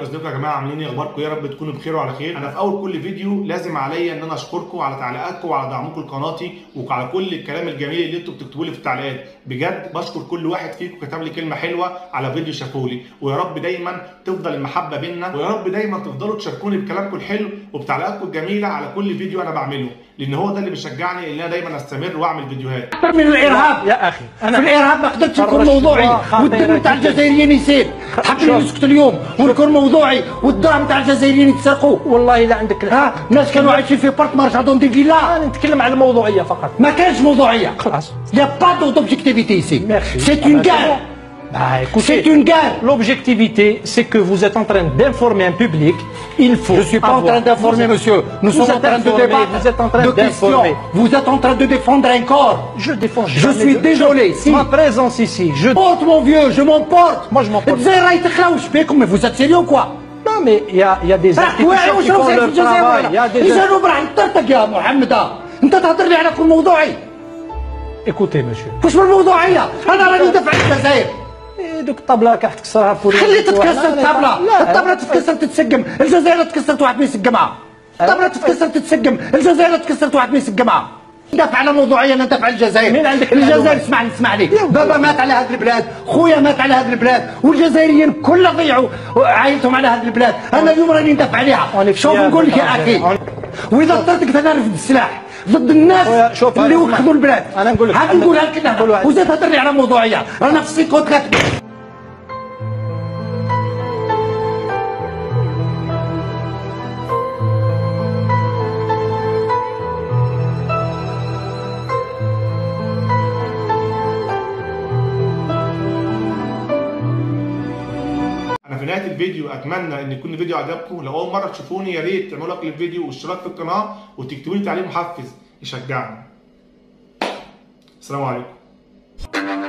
ازيكم يا جماعه عاملين ايه اخباركم يا رب تكونوا بخير وعلى خير انا في اول كل فيديو لازم عليا ان انا اشكركم على تعليقاتكم وعلى دعمكم لقناتي وعلى كل الكلام الجميل اللي انتوا بتكتبوا لي في التعليقات بجد بشكر كل واحد فيكم كتب لي كلمه حلوه على فيديو شافولي ويا رب دايما تفضل المحبه بينا ويا رب دايما تفضلوا تشاركوني بكلامكم الحلو وبتعليقاتكم الجميله على كل فيديو انا بعمله لان هو ده اللي بيشجعني ان انا دايما استمر واعمل فيديوهات اكثر من الارهاب يا اخي في الارهاب ما قدرتش نكون فرشت موضوعي خاطرك والدم تاع جداً. الجزائريين يسيل تحب لي نسكت اليوم ونكون موضوعي والدراهم تاع الجزائريين يتسرقوا والله لا عندك الحق ها ناس كانوا عايشين في بارت مارشا دون دي فيلا انا نتكلم على الموضوعيه فقط ما كانش موضوعيه خلاص يا با دوبجيكتيفيتي ici Merci. c'est Ah une ben, c'est guerre bon. Bah, écoutez, c'est une guerre L'objectivité, c'est que vous êtes en train d'informer un public. Il faut. Je suis pas en avoir- train d'informer, Vous êtes- monsieur. Nous vous sommes en êtes train de informé, débattre Vous êtes en train de questions. d'informer. Vous êtes en train de défendre un corps. Je défends. Je jamais suis de- désolé, si. Ma présence ici, je. Porte mon vieux, je m'emporte. Moi, je m'emporte. الجزائر راهي تخلع وش بيكم mais vous êtes sérieux quoi Non, mais il y a, il y a des راك واعي institutions واش qui راهو font صاير في leur الجزائر travail. Il y a ولا des. اذا راح نطرطق يا محمد انت تهضر لي على كل موضوعي Écoutez, monsieur. واش من الموضوعيه انا راني ندافع على الجزائر إيه، دوك الطبلة كاع تكسرها بور خلي تتكسر لا، الطابله لا، الطابله تتكسر تتسقم الجزائر تكسرت واحد ما يسقمها الطابله تتكسر تتسقم الجزائر تكسرت واحد ما يسقمها ندافع على موضوعيه انا ندافع على الجزائر مين عندك الجزائر المعلومات؟ اسمعني اسمعني بابا مات على هذه البلاد خويا مات على هذه البلاد والجزائريين كلها ضيعوا عائلتهم على هذه البلاد انا اليوم راني ندافع عليها أنا شوف فيها نقول لك يا بالطبع. اخي أنا- واذا اضطرتك انا نرفد السلاح ضد الناس خويا، شوف، اللي أنا اسمع. وخذوا البلاد أنا نقول لك، هذه أنا- نقولها لك أنا. نقول واحد. وزاد تهضر لي على موضوعيه رانا في سيكوترات انا في نهايه الفيديو اتمنى ان يكون الفيديو عجبكم لو اول مره تشوفوني يا ريت تعملوا لايك للفيديو واشتراك في القناه وتكتبوا لي تعليق محفز يشجعني السلام عليكم